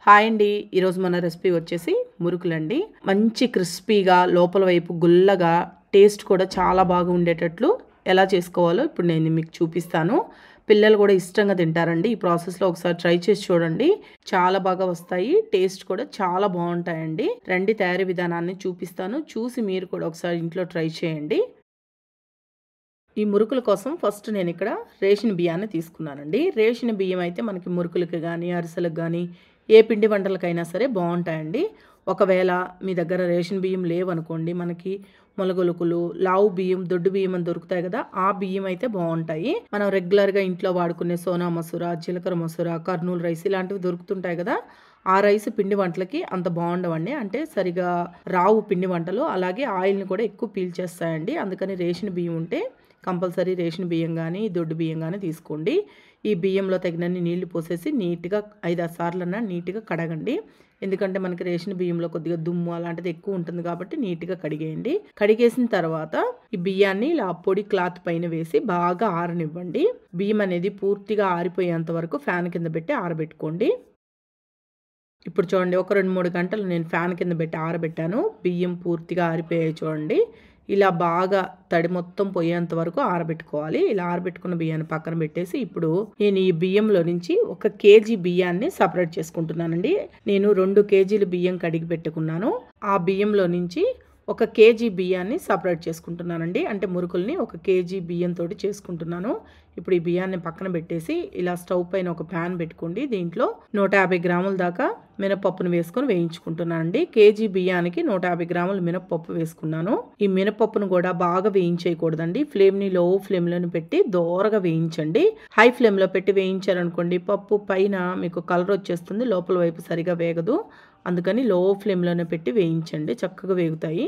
hi అండి ఈరోజు మన రెసిపీ వచ్చేసి మురుకులండి మంచి క్రిస్పీగా లోపల వైపు గుల్లగా టేస్ట్ కూడా చాలా బాగా ఉండేటట్లు ఎలా చేసుకోవాలో ఇప్పుడు నేను మీకు చూపిస్తాను పిల్లలు కూడా ఇష్టంగా తింటారండి ఈ ప్రాసెస్లో ఒకసారి ట్రై చేసి చూడండి చాలా బాగా వస్తాయి టేస్ట్ కూడా చాలా బాగుంటాయండి రండి తయారీ విధానాన్ని చూపిస్తాను చూసి మీరు కూడా ఒకసారి ఇంట్లో ట్రై చేయండి ఈ మురుకుల కోసం ఫస్ట్ నేను ఇక్కడ రేషన్ బియ్యాన్ని తీసుకున్నానండి రేషన్ బియ్యం అయితే మనకి మురుకులకి కానీ అరిసెలకు కానీ ఏ పిండి వంటలకైనా సరే బాగుంటాయండి ఒకవేళ మీ దగ్గర రేషన్ బియ్యం లేవనుకోండి మనకి మొలగొలుకులు లావు బియ్యం దొడ్డు బియ్యం అని దొరుకుతాయి కదా ఆ బియ్యం అయితే బాగుంటాయి మనం రెగ్యులర్గా ఇంట్లో వాడుకునే సోనా మసూర జీలకర్ర మసూర కర్నూలు రైస్ ఇలాంటివి దొరుకుతుంటాయి కదా ఆ రైస్ పిండి వంటలకి అంత బాగుండవండి అంటే సరిగా రావు పిండి వంటలు అలాగే ఆయిల్ని కూడా ఎక్కువ పీల్చేస్తాయండి అందుకని రేషన్ బియ్యం ఉంటే కంపల్సరీ రేషన్ బియ్యం కానీ దొడ్డు బియ్యం కానీ తీసుకోండి ఈ బియ్యంలో తగినన్ని నీళ్లు పోసేసి నీట్గా ఐదారు సార్లన్నా నీట్గా కడగండి ఎందుకంటే మనకి రేషన్ బియ్యంలో కొద్దిగా దుమ్ము అలాంటిది ఎక్కువ ఉంటుంది కాబట్టి నీట్గా కడిగేయండి కడిగేసిన తర్వాత ఈ బియ్యాన్ని ఇలా పొడి క్లాత్ పైన వేసి బాగా ఆరనివ్వండి బియ్యం అనేది పూర్తిగా ఆరిపోయేంత వరకు ఫ్యాన్ కింద పెట్టి ఆరబెట్టుకోండి ఇప్పుడు చూడండి ఒక రెండు మూడు గంటలు నేను ఫ్యాన్ కింద పెట్టి ఆరబెట్టాను బియ్యం పూర్తిగా ఆరిపోయాయి చూడండి ఇలా బాగా తడి మొత్తం పోయేంత వరకు ఆరబెట్టుకోవాలి ఇలా ఆరబెట్టుకున్న బియ్యాన్ని పక్కన పెట్టేసి ఇప్పుడు నేను ఈ బియ్యంలో నుంచి ఒక కేజీ బియ్యాన్ని సపరేట్ చేసుకుంటున్నానండి నేను రెండు కేజీలు బియ్యం కడిగి పెట్టుకున్నాను ఆ బియ్యంలో నుంచి ఒక కేజీ బియ్యాన్ని సపరేట్ చేసుకుంటున్నానండి అంటే మురుకుల్ని ఒక కేజీ బియ్యంతో చేసుకుంటున్నాను ఇప్పుడు ఈ బియ్యాన్ని పక్కన పెట్టేసి ఇలా స్టవ్ పైన ఒక ప్యాన్ పెట్టుకోండి దీంట్లో నూట యాభై గ్రాముల దాకా మినపప్పును వేసుకొని వేయించుకుంటున్నానండి కేజీ బియ్యానికి నూట యాభై గ్రాముల మినపప్పు వేసుకున్నాను ఈ మినపప్పును కూడా బాగా వేయించేయకూడదండి ఫ్లేమ్ని లో ఫ్లేమ్లోని పెట్టి దోరగా వేయించండి హై ఫ్లేమ్లో పెట్టి వేయించారనుకోండి పప్పు పైన మీకు కలర్ వచ్చేస్తుంది లోపల వైపు సరిగా వేగదు అందుకని లో ఫ్లేమ్లోనే పెట్టి వేయించండి చక్కగా వేగుతాయి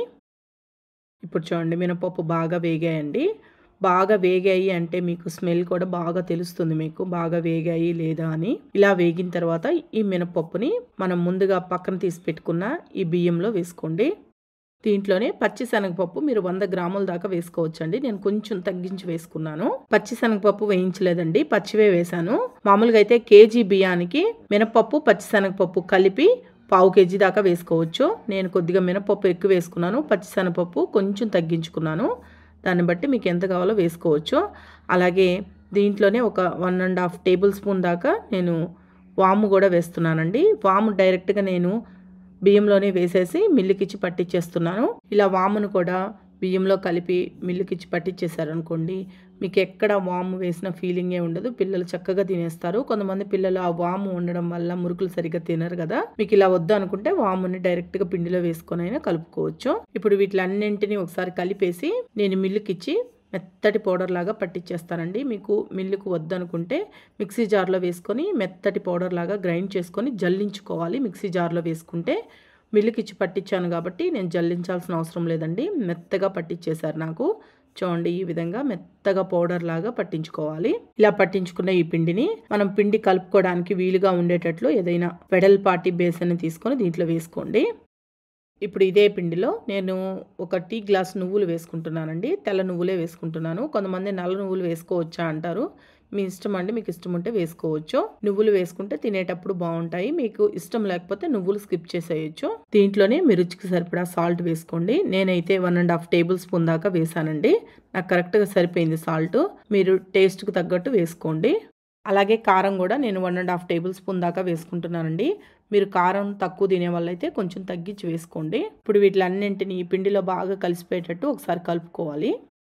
ఇప్పుడు చూడండి మినపప్పు బాగా వేగాయండి బాగా వేగాయి అంటే మీకు స్మెల్ కూడా బాగా తెలుస్తుంది మీకు బాగా వేగాయి లేదా అని ఇలా వేగిన తర్వాత ఈ మినపప్పుని మనం ముందుగా పక్కన తీసి పెట్టుకున్న ఈ బియ్యంలో వేసుకోండి దీంట్లోనే పచ్చి శనగపప్పు మీరు వంద గ్రాముల దాకా వేసుకోవచ్చండి నేను కొంచెం తగ్గించి వేసుకున్నాను పచ్చి శనగపప్పు వేయించలేదండి పచ్చివే వేశాను మామూలుగా అయితే కేజీ బియ్యానికి మినపప్పు పచ్చి శనగపప్పు కలిపి పావు కేజీ దాకా వేసుకోవచ్చు నేను కొద్దిగా మినపప్పు ఎక్కువ వేసుకున్నాను పచ్చిశనగపప్పు కొంచెం తగ్గించుకున్నాను దాన్ని బట్టి మీకు ఎంత కావాలో వేసుకోవచ్చు అలాగే దీంట్లోనే ఒక one and half tablespoon దాకా నేను వాము కూడా వేస్తున్నానండి వాము డైరెక్ట్గా నేను బియ్యంలోనే వేసేసి మిల్లుకిచ్చి పట్టించేస్తున్నాను ఇలా వామును కూడా బియ్యంలో కలిపి మిల్లుకిచ్చి పట్టించేసారనుకోండి మీకు ఎక్కడ వాము వేసిన ఫీలింగే ఉండదు పిల్లలు చక్కగా తినేస్తారు కొంతమంది పిల్లలు ఆ వాము ఉండడం వల్ల మురుకులు సరిగ్గా తినరు కదా మీకు ఇలా వద్దు అనుకుంటే వాముని డైరెక్ట్గా పిండిలో వేసుకొని అయినా కలుపుకోవచ్చు ఇప్పుడు వీటిలన్నింటినీ ఒకసారి కలిపేసి నేను మిల్లుకిచ్చి మెత్తటి పౌడర్ లాగా పట్టించేస్తానండి మీకు మిల్లుకు వద్దనుకుంటే మిక్సీ జార్లో వేసుకొని మెత్తటి పౌడర్ లాగా గ్రైండ్ చేసుకొని జల్లించుకోవాలి మిక్సీ జార్లో వేసుకుంటే మిల్లుకి ఇచ్చి పట్టించాను కాబట్టి నేను జల్లించాల్సిన అవసరం లేదండి మెత్తగా పట్టించేశారు నాకు చూడండి ఈ విధంగా మెత్తగా పౌడర్ లాగా పట్టించుకోవాలి ఇలా పట్టించుకున్న ఈ పిండిని మనం పిండి కలుపుకోవడానికి వీలుగా ఉండేటట్లు ఏదైనా వెడల్పాటి బేసన్ తీసుకొని దీంట్లో వేసుకోండి ఇప్పుడు ఇదే పిండిలో నేను ఒక టీ గ్లాస్ నువ్వులు వేసుకుంటున్నానండి తెల్ల నువ్వులే వేసుకుంటున్నాను కొంతమంది నల్ల నువ్వులు వేసుకోవచ్చా అంటారు మీ ఇష్టం అండి మీకు ఇష్టం ఉంటే వేసుకోవచ్చు నువ్వులు వేసుకుంటే తినేటప్పుడు బాగుంటాయి మీకు ఇష్టం లేకపోతే నువ్వులు స్కిప్ చేసేయచ్చు దీంట్లోనే మీ రుచికి సరిపడా సాల్ట్ వేసుకోండి నేనైతే one and half tablespoon దాకా వేసానండి నాకు కరెక్ట్గా సరిపోయింది సాల్ట్ మీరు టేస్ట్కి తగ్గట్టు వేసుకోండి అలాగే కారం కూడా నేను one and half tablespoon దాకా వేసుకుంటున్నానండి మీరు కారం తక్కువ తినే వాళ్ళైతే కొంచెం తగ్గించి వేసుకోండి ఇప్పుడు వీటిలన్నింటినీ ఈ పిండిలో బాగా కలిసిపోయేటట్టు ఒకసారి కలుపుకోవాలి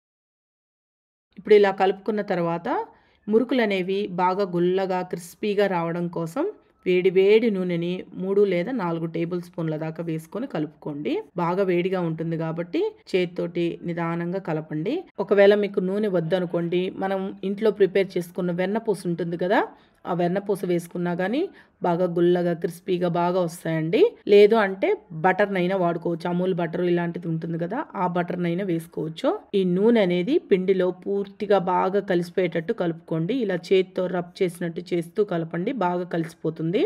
ఇప్పుడు ఇలా కలుపుకున్న తర్వాత మురుకులు అనేవి బాగా గుల్లగా క్రిస్పీగా రావడం కోసం వేడి వేడి నూనెని మూడు లేదా నాలుగు టేబుల్ స్పూన్ల దాకా వేసుకొని కలుపుకోండి బాగా వేడిగా ఉంటుంది కాబట్టి చేతితోటి నిదానంగా కలపండి ఒకవేళ మీకు నూనె వద్దనుకోండి మనం ఇంట్లో ప్రిపేర్ చేసుకున్న వెన్నపూస ఉంటుంది కదా ఆ వెన్నపూస వేసుకున్నా కానీ బాగా గుల్లగా క్రిస్పీగా బాగా వస్తాయండి లేదు అంటే బటర్నైనా వాడుకోవచ్చు అమూల్ బటర్ ఇలాంటిది ఉంటుంది కదా ఆ బటర్నైనా వేసుకోవచ్చు ఈ నూనె అనేది పిండిలో పూర్తిగా బాగా కలిసిపోయేటట్టు కలుపుకోండి ఇలా చేతితో రబ్ చేసినట్టు చేస్తూ కలపండి బాగా కలిసిపోతుంది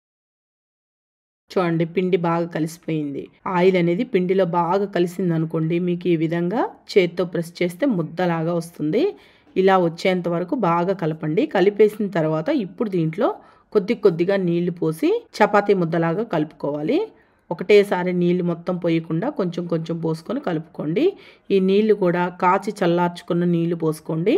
చూడండి పిండి బాగా కలిసిపోయింది ఆయిల్ అనేది పిండిలో బాగా కలిసింది అనుకోండి మీకు ఈ విధంగా చేత్తో ప్రెస్ చేస్తే ముద్దలాగా వస్తుంది ఇలా వచ్చేంత వరకు బాగా కలపండి కలిపేసిన తర్వాత ఇప్పుడు దీంట్లో కొద్ది కొద్దిగా నీళ్లు పోసి చపాతీ ముద్దలాగా కలుపుకోవాలి ఒకటేసారి నీళ్లు మొత్తం పోయకుండా కొంచెం కొంచెం పోసుకొని కలుపుకోండి ఈ నీళ్లు కూడా కాచి చల్లార్చుకున్న నీళ్లు పోసుకోండి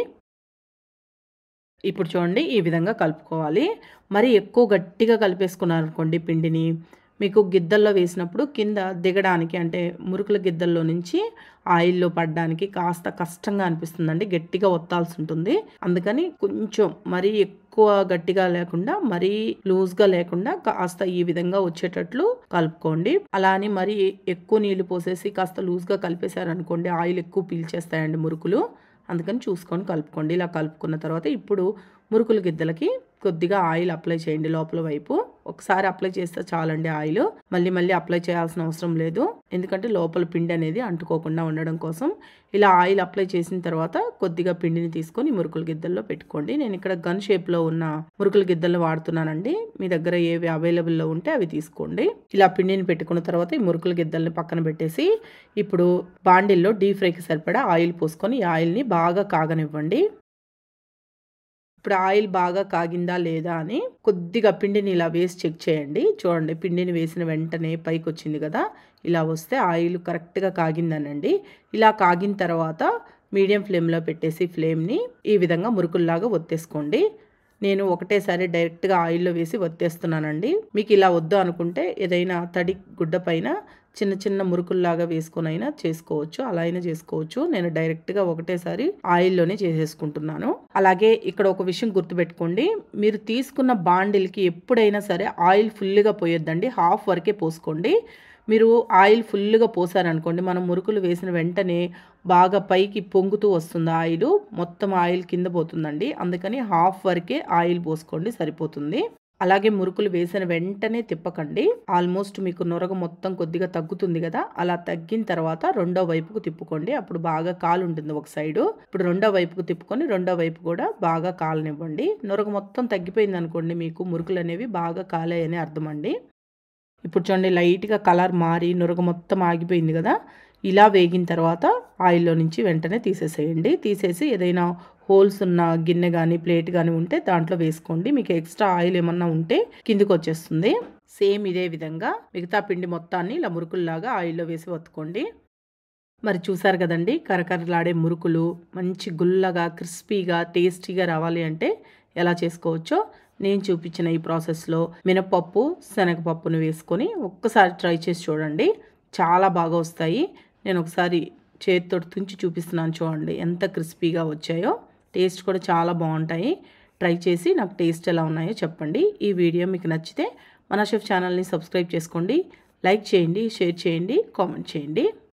ఇప్పుడు చూడండి ఈ విధంగా కలుపుకోవాలి మరి ఎక్కువ గట్టిగా కలిపేసుకున్నారనుకోండి పిండిని మీకు గిద్దల్లో వేసినప్పుడు కింద దిగడానికి అంటే మురుకుల గిద్దల్లో నుంచి ఆయిల్లో పడడానికి కాస్త కష్టంగా అనిపిస్తుందండి గట్టిగా ఒత్తాల్సి ఉంటుంది అందుకని కొంచెం మరీ ఎక్కువ గట్టిగా లేకుండా మరీ లూజ్గా లేకుండా కాస్త ఈ విధంగా వచ్చేటట్లు కలుపుకోండి అలా అని మరీ ఎక్కువ నీళ్లు పోసేసి కాస్త లూజ్గా కలిపేశారనుకోండి ఆయిల్ ఎక్కువ పీల్చేస్తాయండి మురుకులు అందుకని చూసుకొని కలుపుకోండి ఇలా కలుపుకున్న తర్వాత ఇప్పుడు మురుకుల గిద్దలకి కొద్దిగా ఆయిల్ అప్లై చేయండి లోపల వైపు ఒకసారి అప్లై చేస్తే చాలండి ఆయిల్ మళ్ళీ మళ్ళీ అప్లై చేయాల్సిన అవసరం లేదు ఎందుకంటే లోపల పిండి అనేది అంటుకోకుండా ఉండడం కోసం ఇలా ఆయిల్ అప్లై చేసిన తర్వాత కొద్దిగా పిండిని తీసుకొని మురుకుల గిద్దల్లో పెట్టుకోండి నేను ఇక్కడ గన్ షేప్లో ఉన్న మురుకుల గిద్దలు వాడుతున్నానండి మీ దగ్గర ఏవి అవైలబుల్లో ఉంటే అవి తీసుకోండి ఇలా పిండిని పెట్టుకున్న తర్వాత ఈ మురుకుల గిద్దల్ని పక్కన పెట్టేసి ఇప్పుడు బాండిల్లో డీప్ ఫ్రైకి సరిపడా ఆయిల్ పోసుకొని ఈ ఆయిల్ని బాగా కాగనివ్వండి ఇప్పుడు ఆయిల్ బాగా కాగిందా లేదా అని కొద్దిగా పిండిని ఇలా వేసి చెక్ చేయండి చూడండి పిండిని వేసిన వెంటనే పైకి వచ్చింది కదా ఇలా వస్తే ఆయిల్ కరెక్ట్గా కాగిందనండి ఇలా కాగిన తర్వాత మీడియం ఫ్లేమ్లో పెట్టేసి ఫ్లేమ్ని ఈ విధంగా మురుకుల్లాగా ఒత్తేసుకోండి నేను ఒకటేసారి డైరెక్ట్గా ఆయిల్లో వేసి ఒత్తేస్తున్నానండి మీకు ఇలా వద్దు అనుకుంటే ఏదైనా తడి గుడ్డ పైన చిన్న చిన్న మురుకుల్లాగా వేసుకొని అయినా చేసుకోవచ్చు అలా అయినా చేసుకోవచ్చు నేను డైరెక్ట్గా ఒకటేసారి ఆయిల్లోనే చేసేసుకుంటున్నాను అలాగే ఇక్కడ ఒక విషయం గుర్తుపెట్టుకోండి మీరు తీసుకున్న బాండిల్కి ఎప్పుడైనా సరే ఆయిల్ ఫుల్గా పోయొద్దండి హాఫ్ వరకే పోసుకోండి మీరు ఆయిల్ ఫుల్గా పోసారనుకోండి మనం మురుకులు వేసిన వెంటనే బాగా పైకి పొంగుతూ వస్తుంది ఆయిల్ మొత్తం ఆయిల్ కింద పోతుందండి అందుకని హాఫ్ వరకే ఆయిల్ పోసుకోండి సరిపోతుంది అలాగే మురుకులు వేసిన వెంటనే తిప్పకండి ఆల్మోస్ట్ మీకు నొరగ మొత్తం కొద్దిగా తగ్గుతుంది కదా అలా తగ్గిన తర్వాత రెండో వైపుకు తిప్పుకోండి అప్పుడు బాగా కాలు ఉంటుంది ఒక సైడు ఇప్పుడు రెండో వైపుకు తిప్పుకొని రెండో వైపు కూడా బాగా కాలనివ్వండి నొరగ మొత్తం తగ్గిపోయింది అనుకోండి మీకు మురుకులు అనేవి బాగా కాలేయని అర్థం అండి ఇప్పుడు చూడండి లైట్గా కలర్ మారి నురగ మొత్తం ఆగిపోయింది కదా ఇలా వేగిన తర్వాత ఆయిల్లో నుంచి వెంటనే తీసేసేయండి తీసేసి ఏదైనా హోల్స్ ఉన్న గిన్నె కానీ ప్లేట్ కానీ ఉంటే దాంట్లో వేసుకోండి మీకు ఎక్స్ట్రా ఆయిల్ ఏమన్నా ఉంటే కిందికి వచ్చేస్తుంది సేమ్ ఇదే విధంగా మిగతా పిండి మొత్తాన్ని ఇలా మురుకుల్లాగా ఆయిల్లో వేసి వత్తుకోండి మరి చూసారు కదండి కరకరలాడే మురుకులు మంచి గుల్లగా క్రిస్పీగా టేస్టీగా రావాలి అంటే ఎలా చేసుకోవచ్చో నేను చూపించిన ఈ ప్రాసెస్లో మినపప్పు శనగపప్పును వేసుకొని ఒక్కసారి ట్రై చేసి చూడండి చాలా బాగా వస్తాయి నేను ఒకసారి చేతితో తుంచి చూపిస్తున్నాను చూడండి ఎంత క్రిస్పీగా వచ్చాయో టేస్ట్ కూడా చాలా బాగుంటాయి ట్రై చేసి నాకు టేస్ట్ ఎలా ఉన్నాయో చెప్పండి ఈ వీడియో మీకు నచ్చితే మన షెఫ్ ఛానల్ని సబ్స్క్రైబ్ చేసుకోండి లైక్ చేయండి షేర్ చేయండి కామెంట్ చేయండి